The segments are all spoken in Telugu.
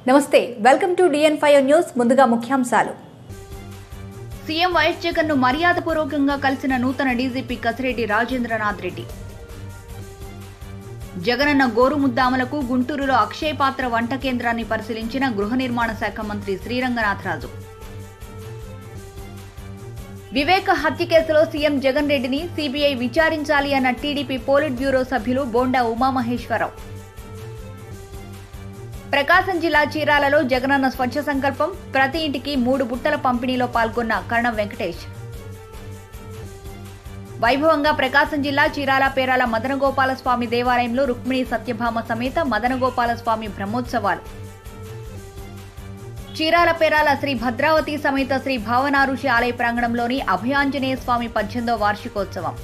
నమస్తే welcome to DN five news ముందుగా ముఖ్యాంశాలు సీఎం వైఎస్ జగన్ ను మర్యాదపూర్వకంగా కలిసిన నూతన డీజీపీ కసిరెడ్డి రాజేంద్రనాథ్ రెడ్డి జగనన్న గోరుముద్దామలకు గుంటూరులో అక్షయ పాత్ర వంట కేంద్రాన్ని పరిశీలించిన గృహ నిర్మాణ శాఖ మంత్రి శ్రీరంగనాథరాజు వివేక హత్య కేసులో సీఎం జగన్ రెడ్డిని సీబీఐ విచారించాలి అన్న టీడీపీ పోలిట్ బ్యూరో సభ్యులు బోండా ఉమామహేశ్వరరావు ప్రకాశం జిల్లా చీరాలలో జగనన్న స్వచ్ఛ సంకల్పం ప్రతి ఇంటికి మూడు బుట్టల పంపిణీలో పాల్గొన్న కర్ణం వెంకటేష్ వైభవంగా ప్రకాశం జిల్లా చీరాల పేరాల మదనగోపాల స్వామి దేవాలయంలో రుక్మిణి సత్యభామ సమేత మదనగోపాల స్వామి బ్రహ్మోత్సవాలు చీరాల పేరాల శ్రీ భద్రావతి సమేత శ్రీ భావనారుషి ఆలయ ప్రాంగణంలోని అభయాంజనేయ స్వామి పద్దెనిమిదో వార్షికోత్సవం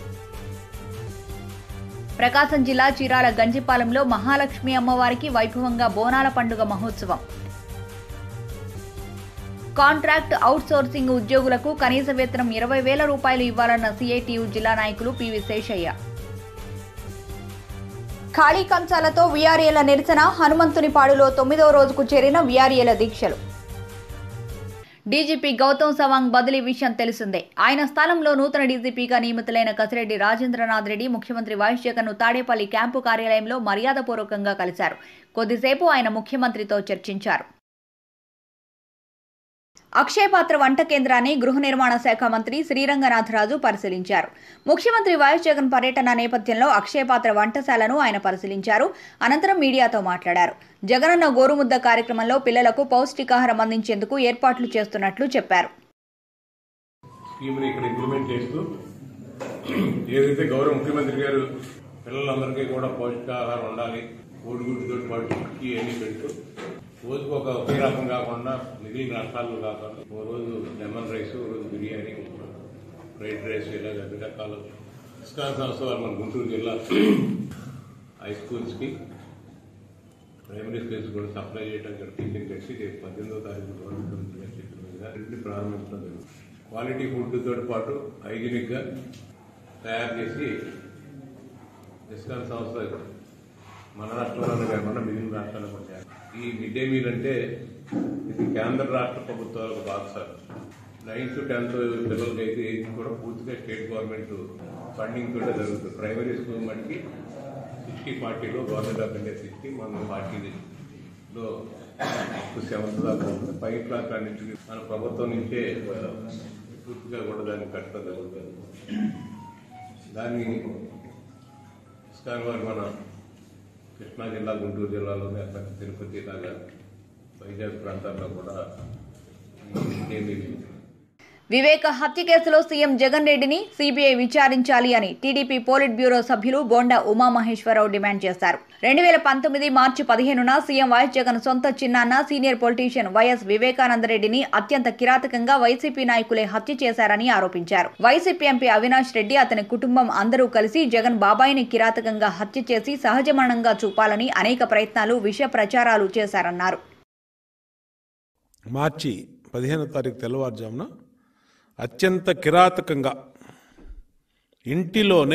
ప్రకాశం జిల్లా చీరాల గంజిపాలెంలో మహాలక్ష్మి అమ్మవారికి వైభవంగా బోనాల పండుగ మహోత్సవం కాంట్రాక్ట్ అవుట్సోర్సింగ్ ఉద్యోగులకు కనీస వేతనం ఇరవై వేల రూపాయలు ఇవ్వాలన్న సిఐటియు జిల్లా నాయకులు పివి శేషయ్య ఖాళీ కంచాలతో వీఆర్ఏల నిరసన హనుమంతునిపాడులో తొమ్మిదో రోజుకు చేరిన వీఆర్ఏల దీక్షలు డీజీపీ గౌతమ్ సవాంగ్ బదిలీ విషయం తెలిసిందే ఆయన స్థానంలో నూతన డీజీపీగా నియమితులైన కసిరెడ్డి రాజేంద్రనాథ్ రెడ్డి ముఖ్యమంత్రి వైఎస్ జగన్ ను తాడేపల్లి క్యాంపు కార్యాలయంలో మర్యాదపూర్వకంగా కలిశారు కొద్దిసేపు ఆయన ముఖ్యమంత్రితో చర్చించారు అక్షయ పాత్ర వంట కేంద్రాన్ని గృహ నిర్మాణ శాఖ మంత్రి శ్రీరంగనాథరాజు పరిశీలించారు ముఖ్యమంత్రి వైఎస్ జగన్ పర్యటన నేపథ్యంలో అక్షయ పాత్ర వంటశాలను ఆయన పరిశీలించారు అనంతరం మీడియాతో మాట్లాడారు జగనన్న గోరుముద్ద కార్యక్రమంలో పిల్లలకు పౌష్టికాహారం అందించేందుకు ఏర్పాట్లు చేస్తున్నట్లు చెప్పారు స్కీమ్ని ఇక్కడ ఇంప్లిమెంట్ చేస్తూ ఏదైతే గౌరవ ముఖ్యమంత్రి గారు పిల్లలందరికీ కూడా పౌష్టికాహారం ఉండాలి కోడిగుడ్డుతో పాటు చిక్కి అన్ని పెడుతూ రోజుకు ఒక ఒకే రకం కాకుండా మిగిలిన రకాలు కాకుండా ఓ రోజు లెమన్ రైస్ ఓ రోజు బిర్యానీ ఫ్రైడ్ రైస్ ఇలా అన్ని రకాలు ఇస్కాన్ సంస్థ వారు మన గుంటూరు జిల్లా హై స్కూల్స్కి ప్రైమరీ స్కూల్స్ కూడా సప్లై చేయడానికి ఇక్కడ టీచింగ్ చేసి రేపు పద్దెనిమిదో తారీఖు గవర్నమెంట్ చెప్పిన విధంగా ఇంటిని ప్రారంభించడం జరిగింది క్వాలిటీ ఫుడ్తో పాటు హైజీనిక్గా తయారు చేసి ఇస్కాన్ సంస్థ మన రాష్ట్రంలోనే కాకుండా మిగిలిన రాష్ట్రాల్లో కూడా చేయాలి. ఈ మిడ్ డే మీల్ అంటే ఇది కేంద్ర రాష్ట్ర ప్రభుత్వాలకు బాధ్యత నైన్త్ టెన్త్ పిల్లలకి అయితే ఇది కూడా పూర్తిగా స్టేట్ గవర్నమెంట్ ఫండింగ్ కూడా జరుగుతుంది ప్రైమరీ స్కూల్ మటుకి సిక్స్టీ ఫార్టీలో గవర్నమెంట్ ఆఫ్ ఇండియా సిక్స్టీ మన ఫార్టీలో సెవెంత్ దాకా ఉంటుంది పై క్లాస్ అన్నింటికి మన ప్రభుత్వం నుంచే ఆ, పూర్తిగా కూడా దాన్ని కట్టడం జరుగుతుంది దాన్ని ఇస్కాన్ వారు మన కృష్ణా జిల్లా గుంటూరు జిల్లాలోనే అట్లా తిరుపతి ఇలాగా వైజాగ్ ప్రాంతాల్లో కూడా ఏమీ వివేక హత్య కేసులో సీఎం జగన్ రెడ్డిని సీబీఐ విచారించాలి అని టీడీపీ పోలిట్ బ్యూరో సభ్యులు బోండా ఉమామహేశ్వరరావు డిమాండ్ చేశారు రెండు వేల పంతొమ్మిది మార్చి పదిహేనున సీఎం వైఎస్ జగన్ సొంత చిన్నాన్న సీనియర్ పొలిటీషియన్ వైఎస్ వివేకానందరెడ్డిని అత్యంత కిరాతకంగా వైసీపీ నాయకులే హత్య చేశారని ఆరోపించారు వైసీపీ ఎంపీ అవినాష్ రెడ్డి అతని కుటుంబం అందరూ కలిసి జగన్ బాబాయిని కిరాతకంగా హత్య చేసి సహజమరణంగా చూపాలని అనేక ప్రయత్నాలు విష ప్రచారాలు చేశారన్నారు మార్చి పదిహేనో తారీఖు తెల్లవారుజామున అత్యంత కిరాతకంగా ఇంటిలోనే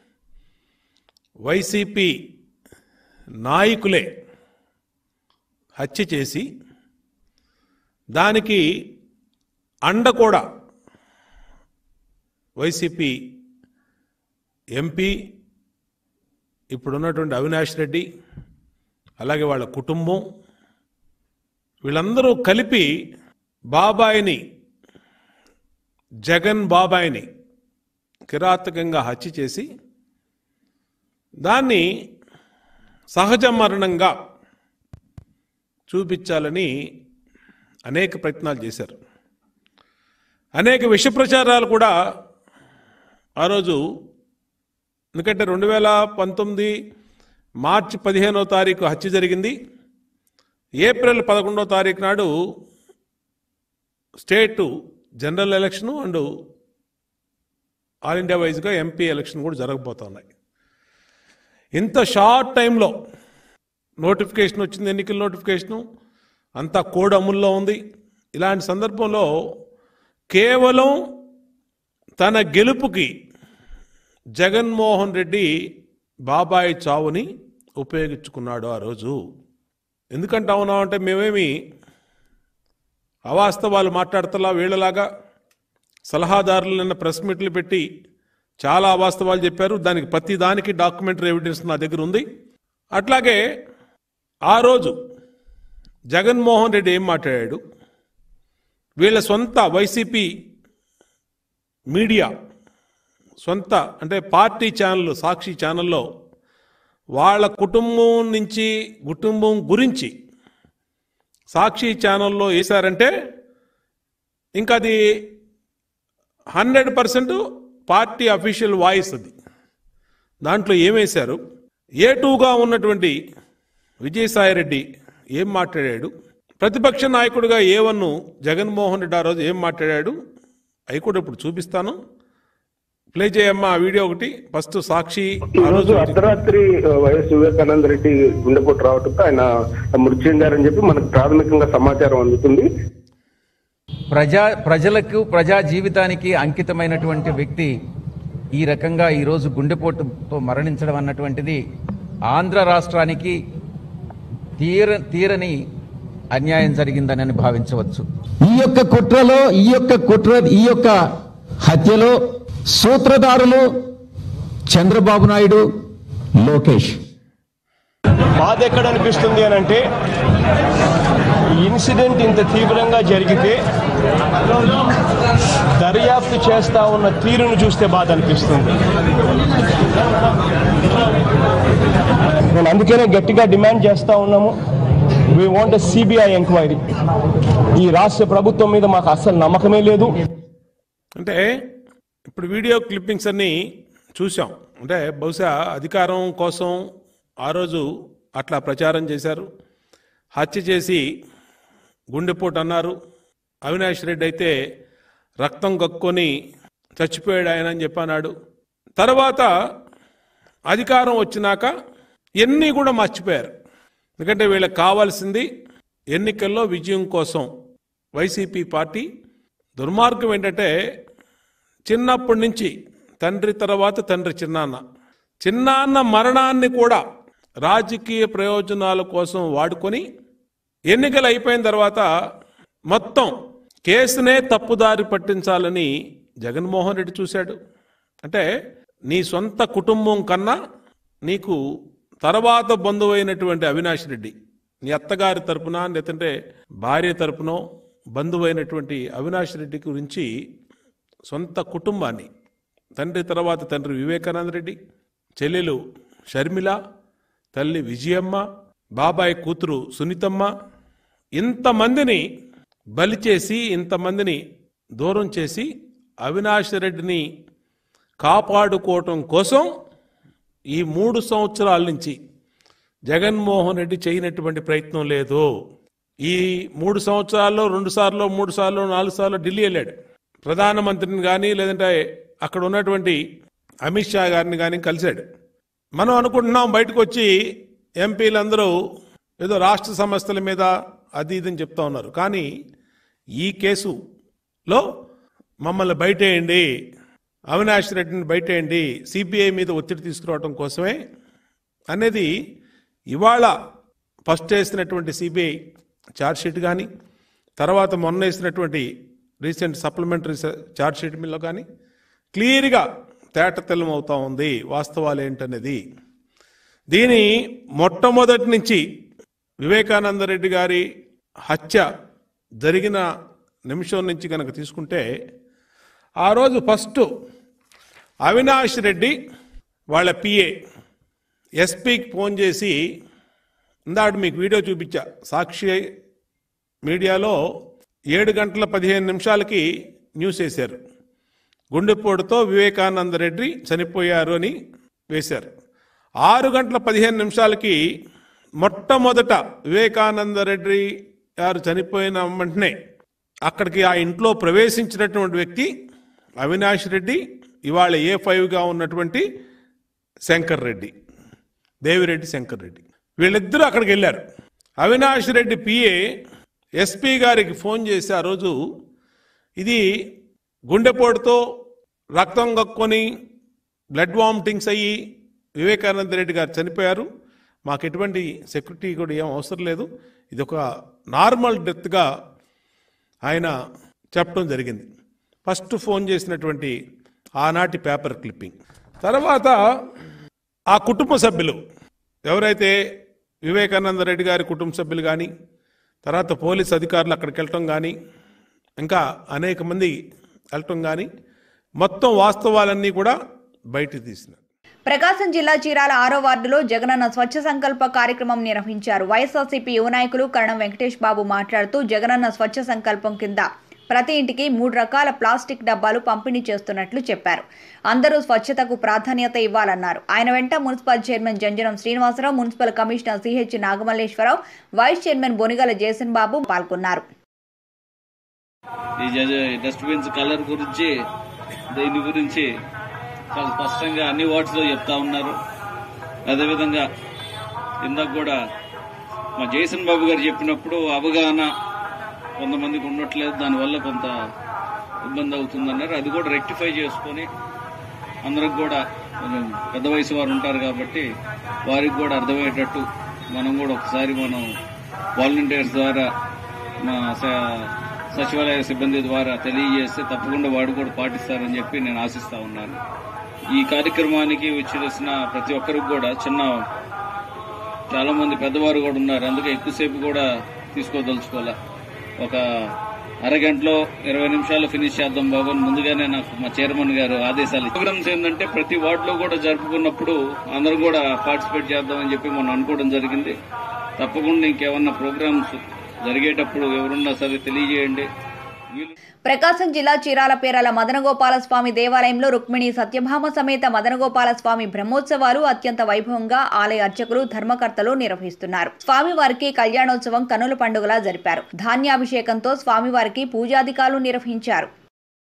వైసీపీ నాయకులే హత్య చేసి దానికి అండ కూడా వైసీపీ ఎంపీ ఇప్పుడున్నటువంటి అవినాష్ రెడ్డి అలాగే వాళ్ళ కుటుంబం వీళ్ళందరూ కలిపి బాబాయిని జగన్ బాబాయిని కిరాతకంగా హత్య చేసి దాన్ని సహజ మరణంగా చూపించాలని అనేక ప్రయత్నాలు చేశారు అనేక విష ప్రచారాలు కూడా ఆ రోజు ఎందుకంటే రెండు వేల పంతొమ్మిది మార్చి పదిహేనో తారీఖు హత్య జరిగింది ఏప్రిల్ పదకొండో తారీఖు నాడు state general election and all India వైజ్గా ఎంపీ ఎలక్షన్ కూడా జరగబోతున్నాయి ఇంత షార్ట్ టైంలో నోటిఫికేషన్ వచ్చింది ఎన్నికల నోటిఫికేషను అంతా కోడ్ అమల్లో ఉంది ఇలాంటి సందర్భంలో కేవలం తన గెలుపుకి జగన్మోహన్ రెడ్డి బాబాయ్ చావుని ఉపయోగించుకున్నాడు ఆ రోజు ఎందుకంటా ఉన్నాం అంటే మేమేమి అవాస్తవాలు మాట్లాడతలా వీళ్ళలాగా సలహాదారులు నిన్న ప్రెస్ మీట్లు పెట్టి చాలా అవాస్తవాలు చెప్పారు దానికి ప్రతి దానికి డాక్యుమెంటరీ ఎవిడెన్స్ నా దగ్గర ఉంది అట్లాగే ఆ రోజు జగన్మోహన్ రెడ్డి ఏం మాట్లాడాడు వీళ్ళ సొంత వైసీపీ మీడియా సొంత అంటే పార్టీ ఛానల్ సాక్షి ఛానల్లో వాళ్ళ కుటుంబం నుంచి కుటుంబం గురించి సాక్షి ఛానల్లో వేశారంటే ఇంకా అది hundred percent party official voice అది దాంట్లో ఏమేశారు ఏ టూగా ఉన్నటువంటి విజయసాయిరెడ్డి ఏం మాట్లాడాడు ప్రతిపక్ష నాయకుడిగా ఏ వన్ను జగన్మోహన్ రెడ్డి ఆ రోజు ఏం మాట్లాడాడు అవి కూడా ఇప్పుడు చూపిస్తాను ప్లే చేయమ్మా ఆ వీడియో ఒకటి ఫస్ట్ సాక్షి ఈ ఆ రోజు రోజు ఒకటి. అర్ధరాత్రి ఆ, వైఎస్ వివేకానంద రెడ్డి గుండెపోటు రావడంతో ఆయన మృతి చెందారని చెప్పి మనకు ప్రాథమికంగా సమాచారం అందుతుంది ప్రజా ప్రజలకు ప్రజా జీవితానికి అంకితమైనటువంటి వ్యక్తి ఈ రకంగా ఈరోజు గుండెపోటుతో మరణించడం అన్నటువంటిది ఆంధ్ర రాష్ట్రానికి తీర తీరని అన్యాయం జరిగిందని భావించవచ్చు ఈ యొక్క కుట్రలో ఈ యొక్క కుట్ర ఈ యొక్క హత్యలో సూత్రధారులు చంద్రబాబు నాయుడు లోకేష్ బాధ ఎక్కడ అనిపిస్తుంది అని అంటే ఈ ఇన్సిడెంట్ ఇంత తీవ్రంగా జరిగితే దర్యాప్తు చేస్తా ఉన్న తీరును చూస్తే బాధ అనిపిస్తుంది నేను అందుకనే గట్టిగా డిమాండ్ చేస్తా ఉన్నాము వీ వాంట్ సిబిఐ ఎంక్వైరీ ఈ రాష్ట్ర ప్రభుత్వం మీద మాకు అస్సలు నమ్మకమే లేదు అంటే ఇప్పుడు వీడియో క్లిప్పింగ్స్ అన్నీ చూసాం అంటే బహుశా అధికారం కోసం ఆ రోజు అట్లా ప్రచారం చేశారు హత్య చేసి గుండెపోటు అన్నారు అవినాష్ రెడ్డి అయితే రక్తం కక్కొని చచ్చిపోయాడు ఆయన అని చెప్పన్నాడు తర్వాత అధికారం వచ్చినాక ఎన్ని కూడా మర్చిపోయారు ఎందుకంటే వీళ్ళకి కావాల్సింది ఎన్నికల్లో విజయం కోసం వైసీపీ పార్టీ దుర్మార్గం ఏంటంటే చిన్నప్పటి నుంచి తండ్రి తర్వాత తండ్రి చిన్నాన్న చిన్నాన్న మరణాన్ని కూడా రాజకీయ ప్రయోజనాల కోసం వాడుకొని ఎన్నికలు అయిపోయిన తర్వాత మొత్తం కేసునే తప్పుదారి పట్టించాలని జగన్మోహన్ రెడ్డి చూశాడు అంటే నీ సొంత కుటుంబం కన్నా నీకు తర్వాత బంధువైనటువంటి అవినాష్ రెడ్డి నీ అత్తగారి తరపున లేదంటే భార్య తరపునో బంధువైనటువంటి అవినాష్ రెడ్డి గురించి సొంత కుటుంబాన్ని తండ్రి తర్వాత తండ్రి వివేకానంద రెడ్డి చెల్లెలు షర్మిల తల్లి విజయమ్మ బాబాయ్ కూతురు సునీతమ్మ ఇంతమందిని బలి చేసి ఇంతమందిని దూరం చేసి అవినాష్ రెడ్డిని కాపాడుకోవటం కోసం ఈ మూడు సంవత్సరాల నుంచి జగన్మోహన్ రెడ్డి చేయనటువంటి ప్రయత్నం లేదు ఈ మూడు సంవత్సరాల్లో రెండు సార్లు మూడు సార్లు నాలుగు సార్లు ఢిల్లీ వెళ్ళాడు ప్రధానమంత్రిని కానీ లేదంటే అక్కడ ఉన్నటువంటి అమిత్ షా గారిని కానీ కలిశాడు మనం అనుకుంటున్నాం బయటకు వచ్చి ఎంపీలందరూ ఏదో రాష్ట్ర సమస్యల మీద అది ఇదని చెప్తా ఉన్నారు కానీ ఈ కేసులో మమ్మల్ని బయటేయండి అవినాష్ రెడ్డిని బయటేయండి సిపిఐ మీద ఒత్తిడి తీసుకురావడం కోసమే అనేది ఇవాళ ఫస్ట్ వేసినటువంటి సిబిఐ ఛార్జ్షీట్ కానీ తర్వాత మొన్న వేసినటువంటి రీసెంట్ సప్లిమెంటరీ ఛార్జ్షీట్ మీద కానీ క్లియర్గా తేట తెల్లం అవుతా ఉంది వాస్తవాలు ఏంటనేది దీని మొట్టమొదటి నుంచి వివేకానంద రెడ్డి గారి హత్య జరిగిన నిమిషం నుంచి కనుక తీసుకుంటే ఆ రోజు ఫస్ట్ అవినాష్ రెడ్డి వాళ్ళ పిఏ ఎస్పీకి ఫోన్ చేసి ఇందాడు మీకు వీడియో చూపించా సాక్షి మీడియాలో ఏడు గంటల పదిహేను నిమిషాలకి న్యూస్ వేశారు గుండెపోటుతో వివేకానంద రెడ్డి చనిపోయారు అని వేశారు ఆరు గంటల పదిహేను నిమిషాలకి మొట్టమొదట వివేకానంద రెడ్డి గారు చనిపోయిన వెంటనే అక్కడికి ఆ ఇంట్లో ప్రవేశించినటువంటి వ్యక్తి అవినాష్ రెడ్డి ఇవాళ ఏ ఫైవ్గా ఉన్నటువంటి శంకర్ రెడ్డి దేవిరెడ్డి శంకర్ రెడ్డి వీళ్ళిద్దరూ అక్కడికి వెళ్ళారు అవినాష్ రెడ్డి పిఏ ఎస్పీ గారికి ఫోన్ చేసి ఆ రోజు ఇది గుండెపోటుతో రక్తం కక్కొని బ్లడ్ వామిటింగ్స్ అయ్యి వివేకానంద రెడ్డి గారు చనిపోయారు మాకు ఎటువంటి సెక్యూరిటీ కూడా ఏం అవసరం లేదు ఇది ఒక నార్మల్ డెత్గా ఆయన చెప్పడం జరిగింది ఫస్ట్ ఫోన్ చేసినటువంటి ఆనాటి పేపర్ క్లిప్పింగ్ తర్వాత ఆ కుటుంబ సభ్యులు ఎవరైతే వివేకానంద రెడ్డి గారి కుటుంబ సభ్యులు కానీ తర్వాత పోలీస్ అధికారులు అక్కడికి వెళ్ళటం కానీ ఇంకా అనేక మంది వెళ్ళటం కానీ మొత్తం వాస్తవాలన్నీ కూడా బయటికి తీసినారు ప్రకాశం జిల్లా చీరాల ఆరో వార్డులో జగనన్న స్వచ్ఛ సంకల్ప కార్యక్రమం నిర్వహించారు వైఎస్ఆర్సీపీ యువ నాయకులు కరణం వెంకటేష్ బాబు మాట్లాడుతూ జగనన్న స్వచ్ఛ సంకల్పం కింద ప్రతి ఇంటికి మూడు రకాల ప్లాస్టిక్ డబ్బాలు పంపిణీ చేస్తున్నట్లు చెప్పారు అందరూ స్వచ్ఛతకు ప్రాధాన్యత ఇవ్వాలన్నారు ఆయన వెంట municipal chairman Janjanam Srinivasarao municipal commissioner CH Nagamalleswararao vice chairman Bonigala Jason Babu పాల్గొన్నారు ఈ జ- డస్ట్బిన్స్ కలర్ గురించి దీని గురించి చాలా స్పష్టంగా అన్ని వార్డ్స్ లో చెప్తా ఉన్నారు అదేవిధంగా ఇందాక కూడా మా జేసన్ బాబు గారు చెప్పినప్పుడు అవగాహన కొంతమందికి ఉండట్లేదు దానివల్ల కొంత ఇబ్బంది అవుతుందన్నారు అది కూడా రెక్టిఫై చేసుకొని అందరికి కూడా కొంచెం పెద్ద వయసు వారు ఉంటారు కాబట్టి వారికి కూడా అర్థమయ్యేటట్టు మనం కూడా ఒకసారి మనం వాలంటీర్స్ ద్వారా మా స- సచివాలయ సిబ్బంది ద్వారా తెలియజేస్తే తప్పకుండా వాడు కూడా పాటిస్తారని చెప్పి నేను ఆశిస్తా ఉన్నాను ఈ కార్యక్రమానికి వచ్చేసిన ప్రతి ఒక్కరికి కూడా చిన్న చాలా మంది పెద్దవారు కూడా ఉన్నారు అందుకే ఎక్కువసేపు కూడా తీసుకోదలుచుకోలే ఒక అరగంటలో ఇరవై నిమిషాలు ఫినిష్ చేద్దాం బాబు అని ముందుగానే నాకు మా చైర్మన్ గారు ఆదేశాలు ఇచ్చారు. ప్రోగ్రామ్స్ ఏంటంటే ప్రతి వార్డులో కూడా జరుపుకున్నప్పుడు అందరూ కూడా పార్టిసిపేట్ చేద్దామని చెప్పి మనం అనుకోవడం జరిగింది తప్పకుండా ఇంకేమన్నా ప్రోగ్రామ్స్ జరిగేటప్పుడు ఎవరున్నా సరే తెలియజేయండి వీలు ప్రకాశం జిల్లా చీరాల పేరాల మదనగోపాల స్వామి దేవాలయంలో రుక్మిణి సత్యభామ సమేత మదనగోపాల స్వామి బ్రహ్మోత్సవాలు అత్యంత వైభవంగా ఆలయ అర్చకులు ధర్మకర్తలు నిర్వహిస్తున్నారు స్వామివారికి కళ్యాణోత్సవం కనుల పండుగలా జరిపారు ధాన్యాభిషేకంతో స్వామివారికి పూజాధికారులు నిర్వహించారు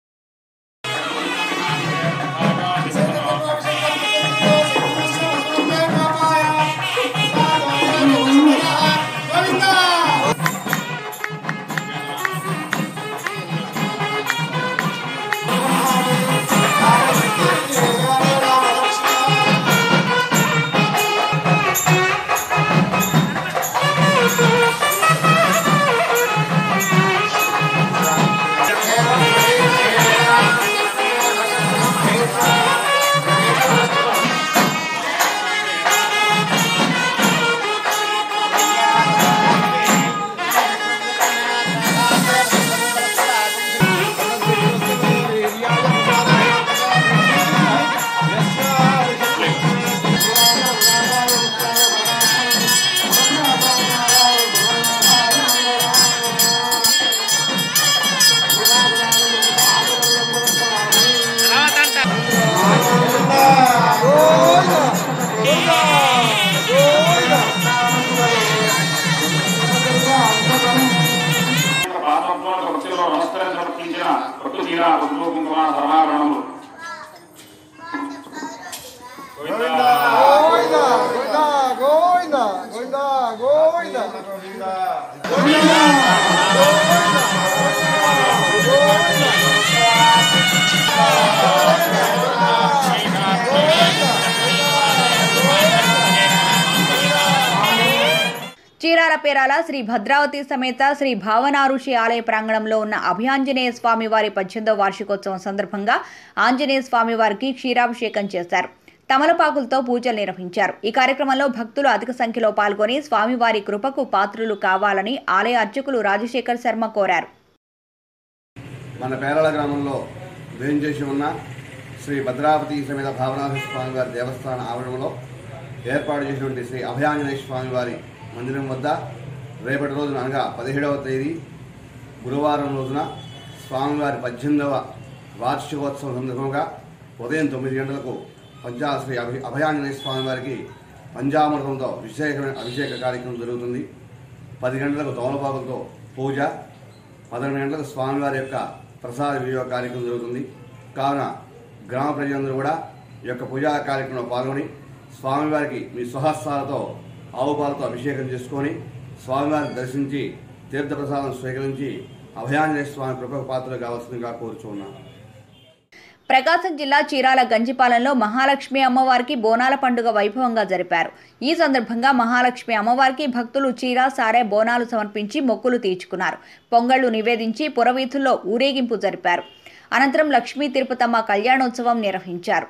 పాత్రత్వాల భక్తిలో నమస్కారం సమర్పించిన భక్తు తీర కుంకుమ కుంకుమ సమాభరణములు చీరాల పేరాల శ్రీ భద్రావతి సమేత శ్రీ భావనారుషి ఆలయ ప్రాంగణంలో ఉన్న అభయాంజనేయ స్వామి వారి పద్దెనిమిదవ వార్షికోత్సవం సందర్భంగా ఆంజనేయ స్వామి వారికి క్షీరాభిషేకం చేశారు తమలపాకులతో పూజలు నిర్వహించారు ఈ కార్యక్రమంలో భక్తులు అధిక సంఖ్యలో పాల్గొని స్వామివారి కృపకు పాత్రులు కావాలని ఆలయ అర్చకులు రాజశేఖర్ శర్మ కోరారు మన పేరళ గ్రామంలో వేంచేసి ఉన్న శ్రీ భద్రావతి సమేత భావనాథ స్వామి వారి దేవస్థాన ఆవరణలో ఏర్పాటు చేసినటువంటి శ్రీ అభయాంజనేయ స్వామి వారి మందిరం వద్ద రేపటి రోజున అనగా పదిహేడవ తేదీ గురువారం రోజున స్వామివారి పద్దెనిమిదవ వార్షికోత్సవం సందర్భంగా ఉదయం తొమ్మిది గంటలకు పంచా శ్రీ అభి అభయాంజనేయ స్వామి వారికి పంచామృతంతో విశేషమైన అభిషేక కార్యక్రమం జరుగుతుంది పది గంటలకు తోమలపాకులతో పూజ పదకొండు గంటలకు స్వామివారి యొక్క ప్రసాద వినియోగ కార్యక్రమం జరుగుతుంది కావున గ్రామ ప్రజలందరూ కూడా ఈ యొక్క పూజా కార్యక్రమంలో పాల్గొని స్వామివారికి మీ స్వహస్తాలతో ఆవు పాలతో అభిషేకం చేసుకొని స్వామివారిని దర్శించి తీర్థప్రసాదం స్వీకరించి అభయాంజనేయ స్వామి కృపకు పాత్రలు కావాల్సిందిగా కోరుచున్నాను ప్రకాశం జిల్లా చీరాల గంజిపాలెంలో మహాలక్ష్మి అమ్మవారికి బోనాల పండుగ వైభవంగా జరిపారు ఈ సందర్భంగా మహాలక్ష్మి అమ్మవారికి భక్తులు చీర సారే బోనాలు సమర్పించి మొక్కులు తీర్చుకున్నారు పొంగళ్లు నివేదించి పురవీధుల్లో ఊరేగింపు జరిపారు అనంతరం లక్ష్మీ తిరుపతమ్మ కళ్యాణోత్సవం నిర్వహించారు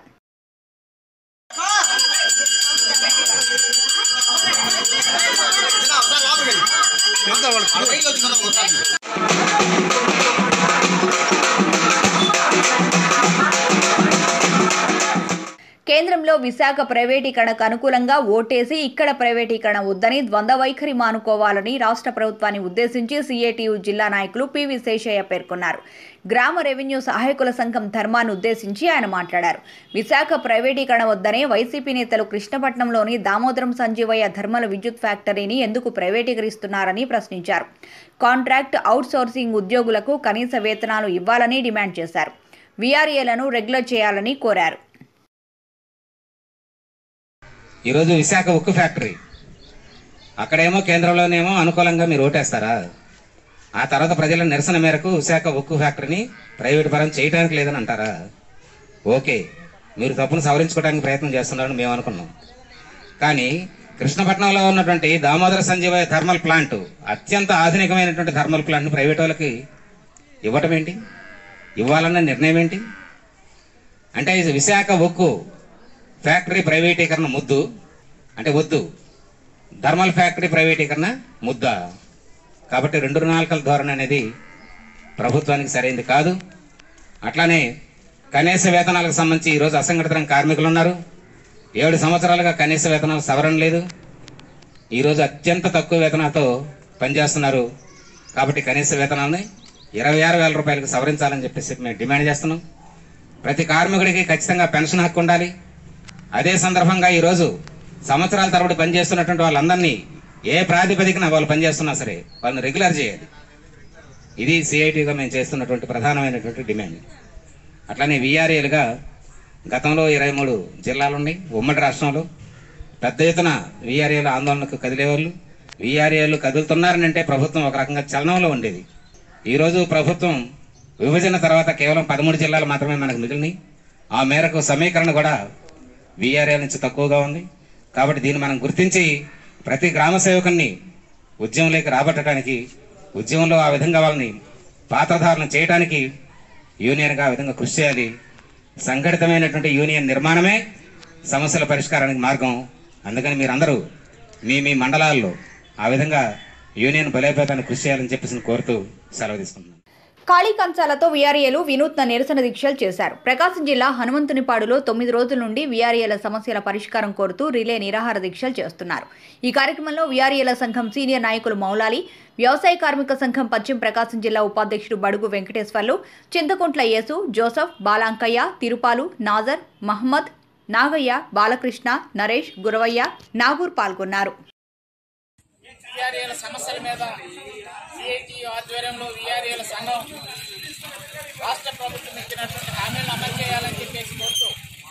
కేంద్రంలో విశాఖ ప్రైవేటీకరణకు అనుకూలంగా ఓటేసి ఇక్కడ ప్రైవేటీకరణ వద్దని ద్వంద్వ వైఖరి మానుకోవాలని రాష్ట్ర ప్రభుత్వాన్ని ఉద్దేశించి సీఏటీయూ జిల్లా నాయకులు పివి శేషయ్య పేర్కొన్నారు గ్రామ రెవెన్యూ సహాయకుల సంఘం ధర్మాన్ని ఉద్దేశించి ఆయన మాట్లాడారు విశాఖ ప్రైవేటీకరణ వద్దనే వైసీపీ నేతలు కృష్ణపట్నంలోని దామోదరం సంజీవయ్య ధర్మల విద్యుత్ ఫ్యాక్టరీని ఎందుకు ప్రైవేటీకరిస్తున్నారని ప్రశ్నించారు కాంట్రాక్ట్ అవుట్సోర్సింగ్ ఉద్యోగులకు కనీస వేతనాలు ఇవ్వాలని డిమాండ్ చేశారు వీఆర్ఏలను రెగ్యులర్ చేయాలని కోరారు ఈరోజు విశాఖ ఉక్కు ఫ్యాక్టరీ అక్కడేమో కేంద్రంలోనేమో అనుకూలంగా మీరు ఓటేస్తారా ఆ తర్వాత ప్రజల నిరసన మేరకు విశాఖ ఉక్కు ఫ్యాక్టరీని ప్రైవేట్ పరం చేయడానికి లేదని అంటారా ఓకే మీరు తప్పును సవరించుకోవడానికి ప్రయత్నం చేస్తున్నారని మేము అనుకున్నాం కానీ కృష్ణపట్నంలో ఉన్నటువంటి దామోదర సంజీవయ్య థర్మల్ ప్లాంట్ అత్యంత ఆధునికమైనటువంటి థర్మల్ ప్లాంట్ను ప్రైవేట్ వాళ్ళకి ఇవ్వటం ఏంటి ఇవ్వాలన్న నిర్ణయం ఏంటి అంటే ఇది విశాఖ ఉక్కు ఫ్యాక్టరీ ప్రైవేటీకరణ ముద్దు అంటే వద్దు థర్మల్ ఫ్యాక్టరీ ప్రైవేటీకరణ ముద్ద కాబట్టి రెండు నాలుకల ధోరణి అనేది ప్రభుత్వానికి సరైనది కాదు అట్లానే కనీస వేతనాలకు సంబంధించి ఈరోజు అసంఘటిత రంగ కార్మికులు ఉన్నారు ఏడు సంవత్సరాలుగా కనీస వేతనాలు సవరణ లేదు ఈరోజు అత్యంత తక్కువ వేతనాలతో పనిచేస్తున్నారు కాబట్టి కనీస వేతనాలని ఇరవై ఆరు వేల రూపాయలకు సవరించాలని చెప్పేసి మేము డిమాండ్ చేస్తున్నాం ప్రతి కార్మికుడికి ఖచ్చితంగా పెన్షన్ హక్కు ఉండాలి అదే సందర్భంగా ఈరోజు సంవత్సరాల తరబడి పనిచేస్తున్నటువంటి వాళ్ళందరినీ ఏ ప్రాతిపదికన వాళ్ళు పనిచేస్తున్నా సరే వాళ్ళని రెగ్యులర్ చేయాలి ఇది సిఐటిగా మేము చేస్తున్నటువంటి ప్రధానమైనటువంటి డిమాండ్ అట్లానే విఆర్ఏలుగా గతంలో ఇరవై మూడు జిల్లాలు ఉన్నాయి ఉమ్మడి రాష్ట్రంలో పెద్ద ఎత్తున విఆర్ఏలు ఆందోళనకు కదిలేవాళ్ళు విఆర్ఏలు కదులుతున్నారని అంటే ప్రభుత్వం ఒక రకంగా చలనంలో ఉండేది ఈరోజు ప్రభుత్వం విభజన తర్వాత కేవలం పదమూడు జిల్లాలు మాత్రమే మనకు మిగిలినాయి ఆ మేరకు సమీకరణ కూడా విఆర్ఏ నుంచి తక్కువగా ఉంది కాబట్టి దీన్ని మనం గుర్తించి ప్రతి గ్రామ సేవకుని ఉద్యమంలోకి రాబట్టడానికి ఉద్యమంలో ఆ విధంగా వాళ్ళని పాత్రధారణ చేయడానికి యూనియన్గా ఆ విధంగా కృషి చేయాలి సంఘటితమైనటువంటి యూనియన్ నిర్మాణమే సమస్యల పరిష్కారానికి మార్గం అందుకని మీరందరూ మీ మీ మండలాల్లో ఆ విధంగా యూనియన్ బలోపేతాన్ని కృషి చేయాలని చెప్పేసి కోరుతూ సెలవు తీసుకుంటున్నాను ఖాళీ కంచాలతో వీఆర్ఏలు వినూత్న నిరసన దీక్షలు చేశారు ప్రకాశం జిల్లా హనుమంతునిపాడులో తొమ్మిది రోజుల నుండి వీఆర్ఏల సమస్యల పరిష్కారం కోరుతూ రిలే నిరాహార దీక్షలు చేస్తున్నారు ఈ కార్యక్రమంలో వీఆర్ఏల సంఘం సీనియర్ నాయకులు మౌలాలి వ్యవసాయ కార్మిక సంఘం పశ్చిమ ప్రకాశం జిల్లా ఉపాధ్యక్షుడు బడుగు వెంకటేశ్వర్లు చింతకుంట్ల యేసు జోసఫ్ బాలాంకయ్య తిరుపాలు నాజర్ మహమ్మద్ నాగయ్య బాలకృష్ణ నరేష్ గురవయ్య నాగూర్ పాల్గొన్నారు విఆర్ఏల సమస్యల మీద సిఐటి ఆధ్వర్యంలో విఆర్ఏల సంఘం రాష్ట్ర ప్రభుత్వం ఇచ్చినటువంటి హామీలను అమలు చేయాలని చెప్పేసి కోరుతూ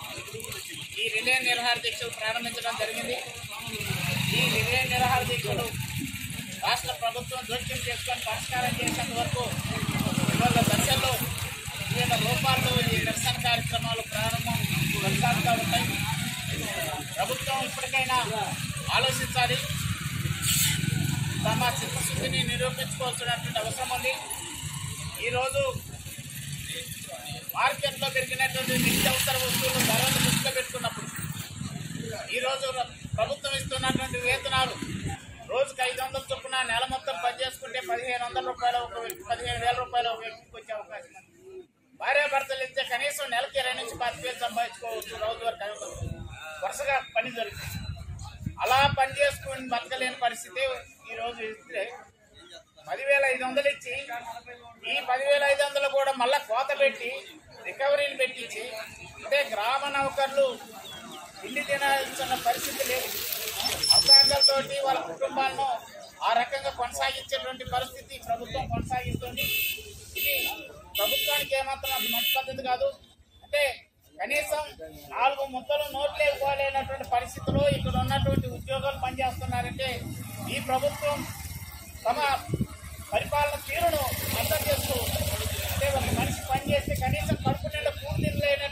ఈ రిలే నిరాహార దీక్షలు ప్రారంభించడం జరిగింది ఈ రిలే నిరాహార దీక్షలు రాష్ట్ర ప్రభుత్వం జోక్యం చేసుకొని పరిష్కారం చేసేంత వరకు ఇవాళ దశల్లో వివిధ రూపాల్లో ఈ నిరసన కార్యక్రమాలు ప్రారంభం కొనసాగుతూ ఉంటాయి ప్రభుత్వం ఇప్పటికైనా ఆలోచించాలి తమ చిత్తశుద్ధిని నిరూపించుకోవాల్సినటువంటి అవసరం ఉంది ఈరోజు మార్కెట్లో పెరిగినటువంటి నిత్యావసర వస్తువులు ధరలు దృష్టిలో పెట్టుకున్నప్పుడు ఈరోజు ర- ప్రభుత్వం ఇస్తున్నటువంటి వేతనాలు రోజుకి ఐదు వందల చొప్పున నెల మొత్తం పనిచేసుకుంటే పదిహేను వందల రూపాయలు ఒక వ్యక్తి పదిహేను వేల రూపాయలు ఒక వ్యక్తికి వచ్చే అవకాశం ఉంది భార్యాభర్తలు ఇస్తే కనీసం నెలకి ఇరవై నుంచి పది వేలు సంపాదించుకోవచ్చు రోజువారి కనుక వరుసగా పని జరుగుతుంది అలా పని చేసుకుని బతకలేని పరిస్థితి ఈ రోజు ఇస్తే పదివేల ఐదు వందలు ఇచ్చి ఈ పదివేల ఐదు వందలు కూడా మళ్ళా కోత పెట్టి రికవరీలు పెట్టించి అంటే గ్రామ నౌకర్లు ఇంటి తినాల్సిన పరిస్థితి లేదు అర్థాంగాలతోటి వాళ్ళ కుటుంబాలను ఆ రకంగా కొనసాగించేటువంటి పరిస్థితి ప్రభుత్వం కొనసాగిస్తుంది ఇది ప్రభుత్వానికి ఏమాత్రం అది మంచి పద్ధతి కాదు అంటే కనీసం నాలుగు ముద్దలు నోట్లు ఇవ్వలేనటువంటి పరిస్థితిలో ఇక్కడ ఉన్నటువంటి ఉద్యోగాలు పనిచేస్తున్నారంటే ఈ ప్రభుత్వం తమ పరిపాలన తీరును అర్థం చేస్తూ అంటే ఒక మనిషి పనిచేస్తే కనీసం కడుపు నిండా కూలి తినలేని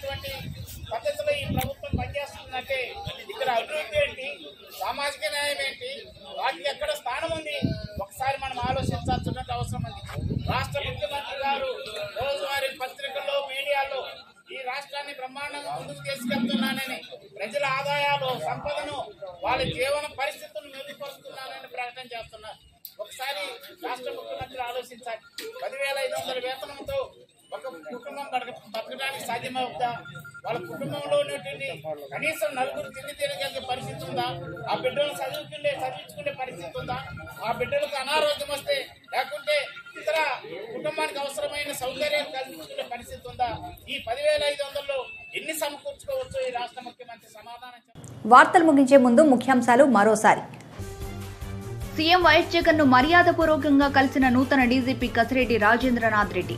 తీసుకోవాల్సినటువంటి అవసరం ఉంది రాష్ట్ర ముఖ్యమంత్రి గారు రోజువారీ పత్రికల్లో మీడియాలో ఈ రాష్ట్రాన్ని బ్రహ్మాండంగా ముందుకు తీసుకెళ్తున్నానని ప్రజల ఆదాయాలు సంపదను వాళ్ళ జీవన పరిస్థితులను మెరుగుపరుస్తున్నానని ప్రకటన చేస్తున్నారు ఒకసారి రాష్ట్ర ముఖ్యమంత్రి ఆలోచించాలి పదివేల ఐదు వందల వేతనంతో ఒక కుటుంబం బతక- బతకడానికి సాధ్యమవుతా వాళ్ళ కుటుంబంలో ఉన్నటువంటి కనీసం నలుగురు తిండి తినగలిగే పరిస్థితి ఉందా ఆ బిడ్డలు చదువుకునే చదివించుకునే పరిస్థితి ఉందా ఆ బిడ్డలకు అనారోగ్యం వస్తే లేకుంటే ఇతర కుటుంబానికి అవసరమైన సౌకర్యాలు కల్పించుకునే పరిస్థితి ఉందా ఈ పదివేల ఐదు వందల్లో ఎన్ని సమకూర్చుకోవచ్చు ఈ రాష్ట్ర ముఖ్యమంత్రి సమాధానం చెప్పాలి. వార్తలు ముగించే ముందు ముఖ్యాంశాలు మరోసారి సీఎం వైఎస్ జగన్ ను మర్యాదపూర్వకంగా కలిసిన నూతన డీజీపీ కసిరెడ్డి రాజేంద్రనాథ్ రెడ్డి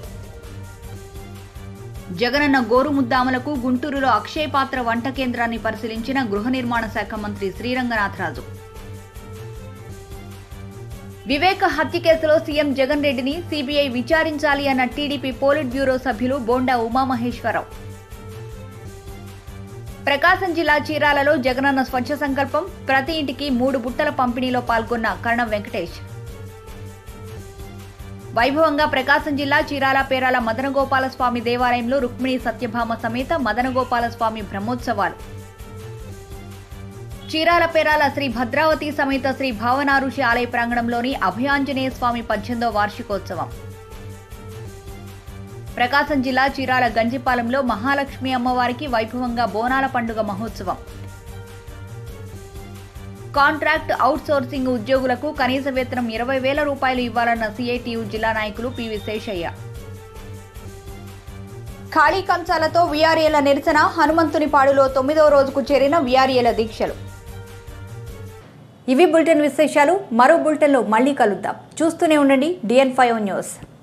జగనన్న గోరుముద్దామలకు గుంటూరులో అక్షయ పాత్ర వంట కేంద్రాన్ని పరిశీలించిన గృహ నిర్మాణ శాఖ మంత్రి శ్రీరంగనాథరాజు వివేక హత్య కేసులో సీఎం జగన్ రెడ్డిని సీబీఐ విచారించాలి అన్న టీడీపీ పోలిట్ బ్యూరో సభ్యులు బోండా ఉమామహేశ్వరరావు ప్రకాశం జిల్లా చీరాలలో జగనన్న స్వచ్ఛ సంకల్పం ప్రతి ఇంటికి మూడు బుట్టల పంపిణీలో పాల్గొన్న కర్ణం వెంకటేష్ వైభవంగా ప్రకాశం జిల్లా చీరాల పేరాల మదనగోపాల స్వామి దేవాలయంలో రుక్మిణి సత్యభామ సమేత మదనగోపాల స్వామి బ్రహ్మోత్సవాలు చీరాల పేరాల శ్రీ భద్రావతి సమేత శ్రీ భావనారుషి ఆలయ ప్రాంగణంలోని అభయాంజనేయ స్వామి పద్దెనిమిదో వార్షికోత్సవం ప్రకాశం జిల్లా చీరాల గంజిపాలెంలో మహాలక్ష్మి అమ్మవారికి వైభవంగా బోనాల పండుగ మహోత్సవం కాంట్రాక్ట్ అవుట్ సోర్సింగ్ ఉద్యోగులకు కనీస వేతనం ఇరవై వేల రూపాయలు ఇవ్వాలన్న సిఐటియు జిల్లా నాయకులు పివి శేషయ్య ఖాళీ కంచాలతో వీఆర్ఏల నిరసన హనుమంతునిపాడులో తొమ్మిదో రోజుకు చేరిన వీఆర్ఏల దీక్షలు ఇవి బులెటిన్ విశేషాలు మరో బులెటిన్లో మళ్ళీ కలుద్దాం చూస్తూనే ఉండండి డిఎన్ ఫైవ్ న్యూస్